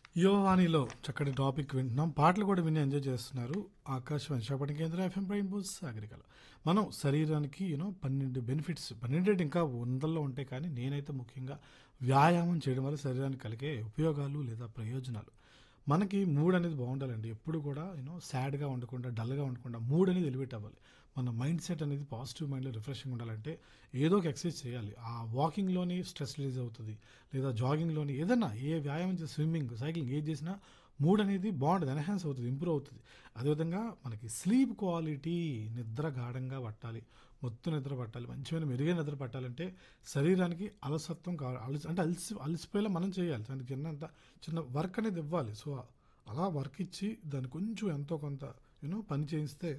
యువవాణిలో చక్కటి టాపిక్ వింటున్నాం పాటలు కూడా విని ఎంజాయ్ చేస్తున్నారు ఆకాశవాణి విశాఖపట్నం కేంద్ర ఎఫ్ఎం బ్రెయిన్ బూస్ సాగరికలు మనం శరీరానికి యూనో పన్నెండు బెనిఫిట్స్ పన్నెండు ఇంకా వందల్లో ఉంటాయి కానీ నేనైతే ముఖ్యంగా వ్యాయామం చేయడం వల్ల శరీరానికి కలిగే ఉపయోగాలు లేదా ప్రయోజనాలు మనకి మూడ్ అనేది బాగుండాలండి ఎప్పుడు కూడా యూనో సాడ్గా ఉండకుండా డల్గా ఉండకుండా మూడ్ అనేది ఎలివేట్ అవ్వాలి మన మైండ్ సెట్ అనేది పాజిటివ్ మైండ్లో రిఫ్రెషింగ్ ఉండాలంటే ఏదో ఒక ఎక్సర్సైజ్ చేయాలి ఆ వాకింగ్లోని స్ట్రెస్ రిలీజ్ అవుతుంది లేదా జాగింగ్లోని ఏదైనా ఏ వ్యాయామం చేసి స్విమ్మింగ్ సైక్లింగ్ ఏది చేసినా మూడ్ అనేది బాగుంటుంది ఎన్హాన్స్ అవుతుంది ఇంప్రూవ్ అవుతుంది అదేవిధంగా మనకి స్లీప్ క్వాలిటీ నిద్ర గాఢంగా పట్టాలి మొత్తం నిద్ర పట్టాలి మంచిగా మెరుగైన నిద్ర పట్టాలంటే శరీరానికి అలసత్వం కావాలి అలసి అంటే అలసి అలసిపోయేలా మనం చేయాలి దానికి చిన్నంత చిన్న వర్క్ అనేది ఇవ్వాలి సో అలా వర్క్ ఇచ్చి దాన్ని కొంచెం ఎంతో కొంత యూనో పని చేయిస్తే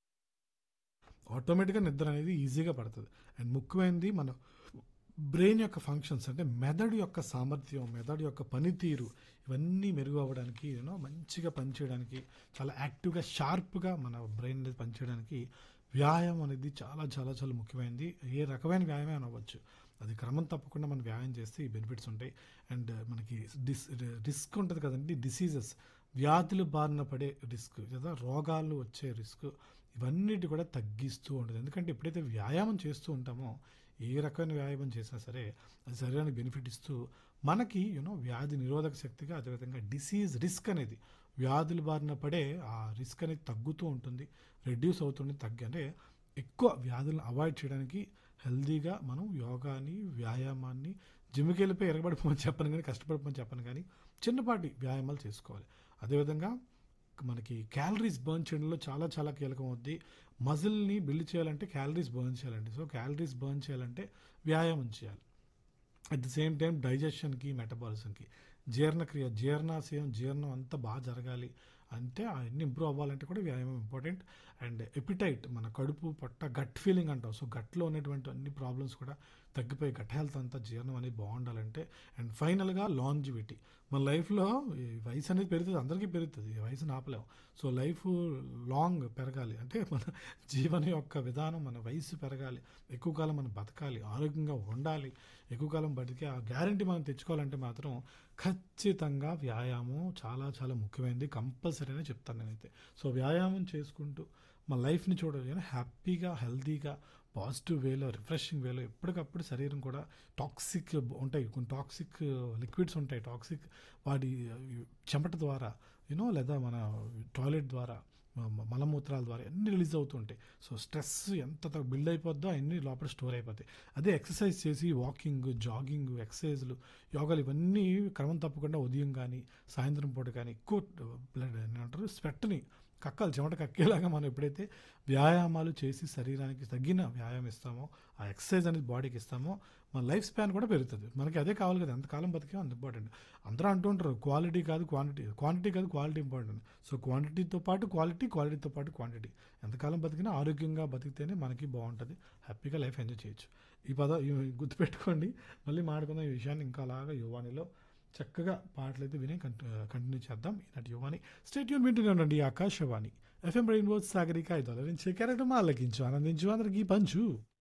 ఆటోమేటిక్గా నిద్ర అనేది ఈజీగా పడుతుంది అండ్ ముఖ్యమైనది మన బ్రెయిన్ యొక్క ఫంక్షన్స్ అంటే మెదడు యొక్క సామర్థ్యం మెదడు యొక్క పనితీరు ఇవన్నీ మెరుగు అవ్వడానికి యూనో మంచిగా పనిచేయడానికి చాలా యాక్టివ్గా షార్ప్గా మన బ్రెయిన్ అనేది పనిచేయడానికి వ్యాయామం అనేది చాలా చాలా చాలా ముఖ్యమైనది ఏ రకమైన వ్యాయామం అవ్వచ్చు అది క్రమం తప్పకుండా మనం వ్యాయామం చేస్తే ఈ బెనిఫిట్స్ ఉంటాయి అండ్ మనకి డిస్ రిస్క్ ఉంటుంది కదండి డిసీజెస్ వ్యాధులు బారిన పడే రిస్క్ లేదా రోగాలు వచ్చే రిస్క్ ఇవన్నిటి కూడా తగ్గిస్తూ ఉంటుంది ఎందుకంటే ఎప్పుడైతే వ్యాయామం చేస్తూ ఉంటామో ఏ రకమైన వ్యాయామం చేసినా సరే అది శరీరానికి బెనిఫిట్ ఇస్తూ మనకి యూనో వ్యాధి నిరోధక శక్తిగా అదేవిధంగా డిసీజ్ రిస్క్ అనేది వ్యాధుల బారిన పడే ఆ రిస్క్ అనేది తగ్గుతూ ఉంటుంది రెడ్యూస్ అవుతుంది తగ్గి అంటే ఎక్కువ వ్యాధులను అవాయిడ్ చేయడానికి హెల్దీగా మనం యోగాని వ్యాయామాన్ని జిమ్కి వెళ్ళిపోయి ఎరగబడిపోమని చెప్పను కానీ కష్టపడిపోమని చెప్పను కానీ చిన్నపాటి వ్యాయామాలు చేసుకోవాలి అదేవిధంగా మనకి క్యాలరీస్ బర్న్ చేయడంలో చాలా చాలా కీలకం అవుద్ది మజిల్ని బిల్డ్ చేయాలంటే క్యాలరీస్ బర్న్ చేయాలండి సో క్యాలరీస్ బర్న్ చేయాలంటే వ్యాయామం చేయాలి అట్ ది సేమ్ టైం డైజెషన్కి మెటబాలిజంకి జీర్ణక్రియ జీర్ణాశయం జీర్ణం అంతా బాగా జరగాలి అంటే అవన్నీ ఇంప్రూవ్ అవ్వాలంటే కూడా వ్యాయామం ఇంపార్టెంట్ అండ్ ఎపిటైట్ మన కడుపు పొట్ట గట్ ఫీలింగ్ అంటాం సో గట్లో ఉన్నటువంటి అన్ని ప్రాబ్లమ్స్ కూడా తగ్గిపోయి గట్ హెల్త్ అంతా జీర్ణం అనేది బాగుండాలంటే అండ్ ఫైనల్గా లాంజివిటీ మన లైఫ్లో ఈ వయసు అనేది పెరుగుతుంది అందరికీ పెరుగుతుంది ఈ వయసుని ఆపలేము సో లైఫ్ లాంగ్ పెరగాలి అంటే మన జీవన యొక్క విధానం మన వయసు పెరగాలి ఎక్కువ కాలం మనం బతకాలి ఆరోగ్యంగా ఉండాలి ఎక్కువ కాలం బతికే ఆ గ్యారంటీ మనం తెచ్చుకోవాలంటే మాత్రం ఖచ్చితంగా వ్యాయామం చాలా చాలా ముఖ్యమైనది కంపల్సరీ అని చెప్తాను నేనైతే సో వ్యాయామం చేసుకుంటూ మా లైఫ్ని చూడాలి హ్యాపీగా హెల్తీగా పాజిటివ్ వేలో రిఫ్రెషింగ్ వేలో ఎప్పటికప్పుడు శరీరం కూడా టాక్సిక్ ఉంటాయి కొన్ని టాక్సిక్ లిక్విడ్స్ ఉంటాయి టాక్సిక్ వాటి చెమట ద్వారా యూనో లేదా మన టాయిలెట్ ద్వారా మలమూత్రాల ద్వారా అన్ని రిలీజ్ అవుతుంటాయి సో స్ట్రెస్ ఎంత బిల్డ్ అయిపోద్దో అన్నీ లోపల స్టోర్ అయిపోతాయి అదే ఎక్సర్సైజ్ చేసి వాకింగ్ జాగింగ్ ఎక్సర్సైజ్లు యోగాలు ఇవన్నీ క్రమం తప్పకుండా ఉదయం కానీ సాయంత్రం పూట కానీ ఎక్కువ బ్లడ్ ఏమంటారు స్వెట్ని కక్కాలి చెమట కక్కేలాగా మనం ఎప్పుడైతే వ్యాయామాలు చేసి శరీరానికి తగ్గిన వ్యాయామం ఇస్తామో ఆ ఎక్సర్సైజ్ అనేది బాడీకి ఇస్తామో మన లైఫ్ స్పాన్ కూడా పెరుగుతుంది మనకి అదే కావాలి కదా ఎంతకాలం బతికే అంత ఇంపార్టెంట్ అందరూ అంటుంటారు క్వాలిటీ కాదు క్వాంటిటీ క్వాంటిటీ కాదు క్వాలిటీ ఇంపార్టెంట్ సో క్వాంటిటీతో పాటు క్వాలిటీ క్వాలిటీతో పాటు క్వాంటిటీ ఎంతకాలం బతికినా ఆరోగ్యంగా బతికితేనే మనకి బాగుంటుంది హ్యాపీగా లైఫ్ ఎంజాయ్ చేయొచ్చు ఈ పద గుర్తుపెట్టుకోండి మళ్ళీ మాట్లాడుకుందాం ఈ విషయాన్ని ఇంకా అలాగా యువానిలో చక్కగా పాటలు అయితే విని కంటిన్యూ చేద్దాం ఈనాటి యువాని స్టేట్ యూన్ వింటూనే ఉండండి ఆకాశవాణి ఎఫ్ఎం రెయిన్బో సాగరిక ఐదు నుంచి క్యారెక్టర్ ఆలకించు ఆనందించు అందరికి పంచు